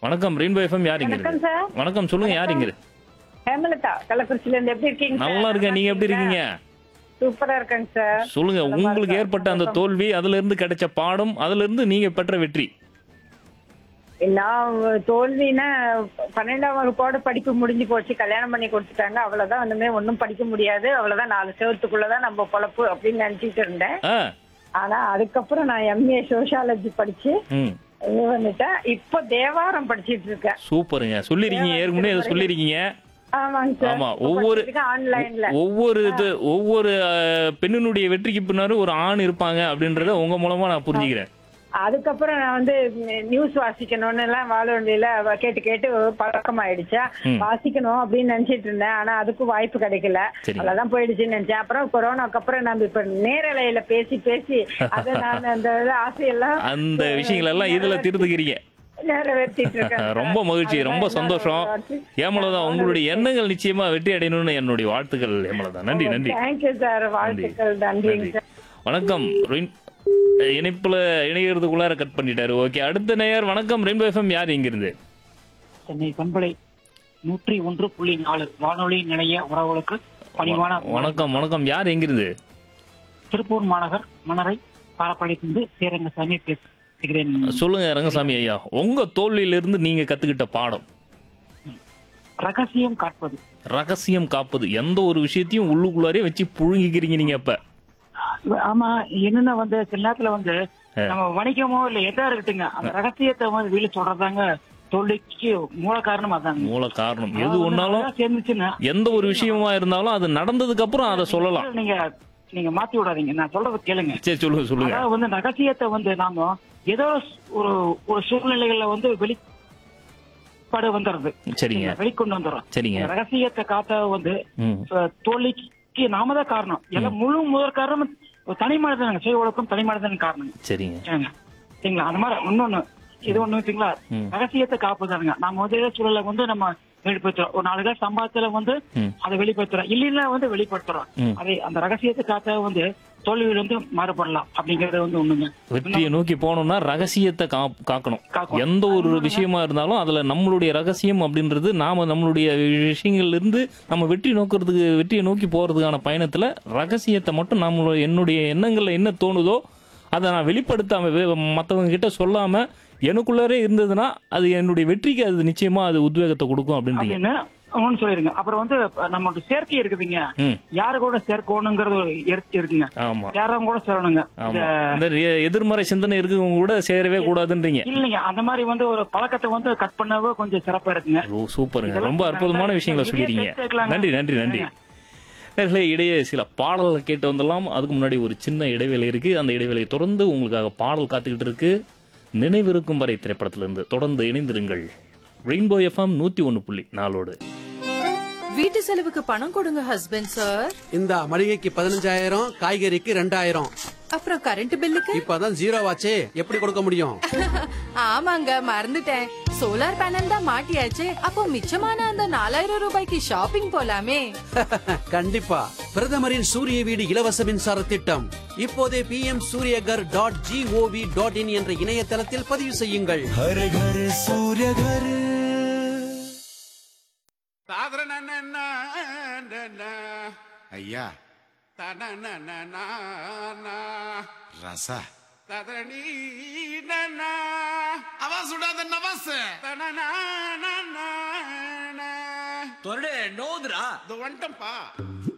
வணக்கம் rainbow FM யார் இங்க வணக்கம் இருக்கு சார். வணக்கம் சொல்லுங்க யார் இங்க இருக்கு? ஹேமலதா கள்ளக்குறிச்சில இருந்து எப்படி இருக்கீங்க சார்? நல்லா இருக்கேன் நீங்க எப்படி இருக்கீங்க சூப்பரா இருக்கேங்க சார் சொல்லுங்க நல்லா உங்களுக்கு இருக்கேன். ஏற்பட்ட அந்த தோல்வி அதுல இருந்து கிடைச்ச பாடம் அதுல இருந்து நீங்க பெற்ற வெற்றி நான் தோல்வினா பன்னெண்டாம் வகுப்போட படிப்பு முடிஞ்சு போச்சு கல்யாணம் பண்ணி கொடுத்துட்டாங்க அவ்வளவுதான் ஒண்ணுமே ஒண்ணும் படிக்க முடியாது அவ்வளவுதான் நாலு செவத்துக்குள்ளதான் நம்ம பொழப்பு அப்படின்னு நினைச்சிட்டு இருந்தேன் ஆ ஆனா அதுக்கப்புறம் நான் எம்ஏ சோசியாலஜி படிச்சு ம் இது வந்துட்டேன் இப்போ தேவாரம் படிச்சிட்டு இருக்கேன் சூப்பருங்க சொல்லிருக்கீங்க ஏற்கனவே அதை சொல்லிருக்கீங்க ஆமாங்க சார் ஆமா ஒவ்வொரு ஆன்லைன்ல ஒவ்வொரு இது ஒவ்வொரு அஹ், பெண்ணினுடைய வெற்றிக்கு பின்னாடி ஒரு ஆண் இருப்பாங்க அப்படின்றத உங்க மூலமா நான் புரிஞ்சுக்கிறேன் அதுக்கப்புறம் நான் வந்து நியூஸ் வாசிக்கணும்னு எல்லாம் வானொலியில கேட்டு கேட்டு பழக்கமாயிடுச்சா ம். வாசிக்கணும் அப்படின்னு நினைச்சிட்டு இருந்தேன் ஆனா அதுக்கும் வாய்ப்பு கிடைக்கல சரி. அவ்வளவுதான் போயிடுச்சுன்னு நினைச்சேன் அப்புறம் கொரோனாக்கு அப்புறம் நம்ம இப்ப நேரலையில பேசி பேசி அதை நான் அந்த இது ஆசையெல்லாம் அந்த விஷயங்கள் எல்லாம் இதுல திருத்துக்கிறீங்க நிறைவேற்றிட்டு இருக்கேன் ரொம்ப மகிழ்ச்சி ரொம்ப சந்தோஷம் ஏமலதா உங்களுடைய எண்ணங்கள் நிச்சயமா வெற்றி அடையணும்னு என்னுடைய வாழ்த்துக்கள் ஏமலதா நன்றி நன்றி தேங்க்யூ சார் வாழ்த்துக்கள் நன்றிங்க நன்றி சார் வணக்கம் ரெயின்- இணைப்புல இணையறதுக்குள்ளார கட் பண்ணிட்டாரு ஓகே அடுத்த நேயர் வணக்கம் ரெயின்போ எஃப்எம் யார் இங்கிருந்து சென்னை பண்பலை நூற்றி ஒன்று புள்ளி நாலு வானொலி நிலைய உறவுகளுக்கு பணிவான வணக்கம் வணக்கம் யார் எங்கிருந்து திருப்பூர் மாநகர் மணரை பாரப்பாளையத்திலிருந்து சேரங்கசாமி பேசுகிறேன் சொல்லுங்க ரங்கசாமி ஐயா உங்க தோல்வியிலிருந்து நீங்க கத்துக்கிட்ட பாடம் ரகசியம் காட்பது ரகசியம் காப்பது எந்த ஒரு விஷயத்தையும் உள்ளுக்குள்ளாரே வச்சு புழுங்கிக்கிறீங்க நீங்க அப்ப ஆமா என்னன்னா வந்து சில நேரத்துல வந்து நம்ம வணிகமோ இல்ல எதா இருக்கட்டுங்க அந்த ரகசியத்தை வந்து வெளிய சொல்றதாங்க தோல்விக்கு மூல காரணம் அதாங்க மூல காரணம் எது அதாவது ஒன்னாலும் நல்லா சேர்ந்துச்சுன்னா எந்த ஒரு விஷயமா இருந்தாலும் அது நடந்ததுக்கு அப்புறம் அதை சொல்லலாம் நீங்க நீங்க மாத்தி விடாதீங்க நான் சொல்றது கேளுங்க சரி சொல்லுங்க சொல்லுங்க அதாவது வந்து ரகசியத்தை வந்து நாம ஏதோ ஒரு ஒரு சூழ்நிலைகள்ல வந்து வெளிப்பாடு வந்துடுறது சரிங்க வெளிக்கொண்டு வந்துடும் சரிங்க இந்த ரகசியத்தை காத்த வந்து ம் அஹ், தோல்விக்கு நாம தான் காரணம் எல்லாம் முழு முதற் காரணம் ஒரு தனி மனிதன் சுய ஒழுக்கம் தனி மனிதன் காரணம் சரிங்க ஏங்க, சரிங்களா அந்த மாதிரி இன்னொன்னு இது ஒண்ணு வச்சுங்களா ம். ரகசியத்தை காப்புதாருங்க நம்ம வந்து ஏதோ சூழலை வந்து நம்ம வெளிப்படுத்துறோம் ஒரு நாலு பேர் சம்பாதத்துல வந்து ம். அதை வெளிப்படுத்துறோம் இல்லைன்னா வந்து வெளிப்படுத்துறோம் ம். அதை அந்த ரகசியத்தை காத்த வந்து தோல்வியில் வந்து மாறுபடலாம் அப்படிங்கறது வந்து ஒண்ணுங்க வெற்றியை நோக்கி போகணும்னா ரகசியத்தை கா- காக்கணும் காக்கணும். எந்த ஒரு விஷயமா இருந்தாலும் அதுல நம்மளுடைய ரகசியம் அப்படின்றது நாம நம்மளுடைய விஷயங்கள்ல இருந்து நம்ம வெற்றி நோக்கிறதுக்கு வெற்றியை நோக்கி போறதுக்கான பயணத்துல ரகசியத்தை மட்டும் நம்மளுடைய என்னுடைய எண்ணங்கள்ல என்ன தோணுதோ அதை நான் வெளிப்படுத்தாம வே- மத்தவங்க கிட்ட சொல்லாம எனக்குள்ளாரே இருந்ததுன்னா அது என்னுடைய வெற்றிக்கு அது நிச்சயமா அது உத்வேகத்தை கொடுக்கும் அப்படின்றீங்க அப்படின்னு ஒண்ணு சொல்லிருங்க அப்புறம் வந்து நமக்கு சேர்க்கை இருக்குதுங்க ம் யாரு கூட சேர்க்கணுங்கிறது ஒரு எரிச்சு இருக்குங்க ஆமா யாரும் கூட சேரணுங்க ஆமா இந்த எ- எதிர்மறை சிந்தனை இருக்கவங்க கூட சேரவே கூடாதுன்றீங்க இல்லைங்க அந்த மாதிரி வந்து ஒரு பழக்கத்தை வந்து கட் பண்ணவே கொஞ்சம் சிறப்பா இருக்குங்க ஓ சூப்பருங்க ரொம்ப அற்புதமான விஷயங்களை சொல்லிருக்கீங்க நன்றி நன்றி நன்றி நேர்களே இடையே சில பாடல்களை கேட்டு வந்துடலாம் அதுக்கு முன்னாடி ஒரு சின்ன இடைவேளை இருக்கு அந்த இடைவேளையை தொடர்ந்து உங்களுக்காக பாடல் காத்துக்கிட்டு இருக்கு நினைவிருக்கும் வரை திரைப்படத்திலிருந்து தொடர்ந்து இணைந்திருங்கள் ரெயின்போ எஃப்எம் நூத்தி ஒன்னு புள்ளி நாலோடு வீட்டு செலவுக்கு பணம் கொடுங்க ஹஸ்பண்ட் சார் இந்த மளிகைக்கு பதினஞ்சாயிரம் காய்கறிக்கு ரெண்டாயிரம் அப்புறம் கரண்ட் பில்லுக்கு இப்பதான் ஜீரோ ஆச்சே எப்படி கொடுக்க முடியும் ஆமாங்க மறந்துட்டேன் சோலார் பேனல் தான் மாட்டியாச்சு அப்போ மிச்சமான அந்த நாலாயிரம் ரூபாய்க்கு ஷாப்பிங் போலாமே கண்டிப்பா பிரதமரின் சூரிய வீடு இலவச மின்சார திட்டம் இப்போதே P M Suryaghar dot G O V dot in என்ற இணையதளத்தில் பதிவு செய்யுங்கள் हर घर सूर्य घर ஐயா ரச அவ சுடாத நவாஸ் தொரடே நோதுரா வந்துட்டம்பா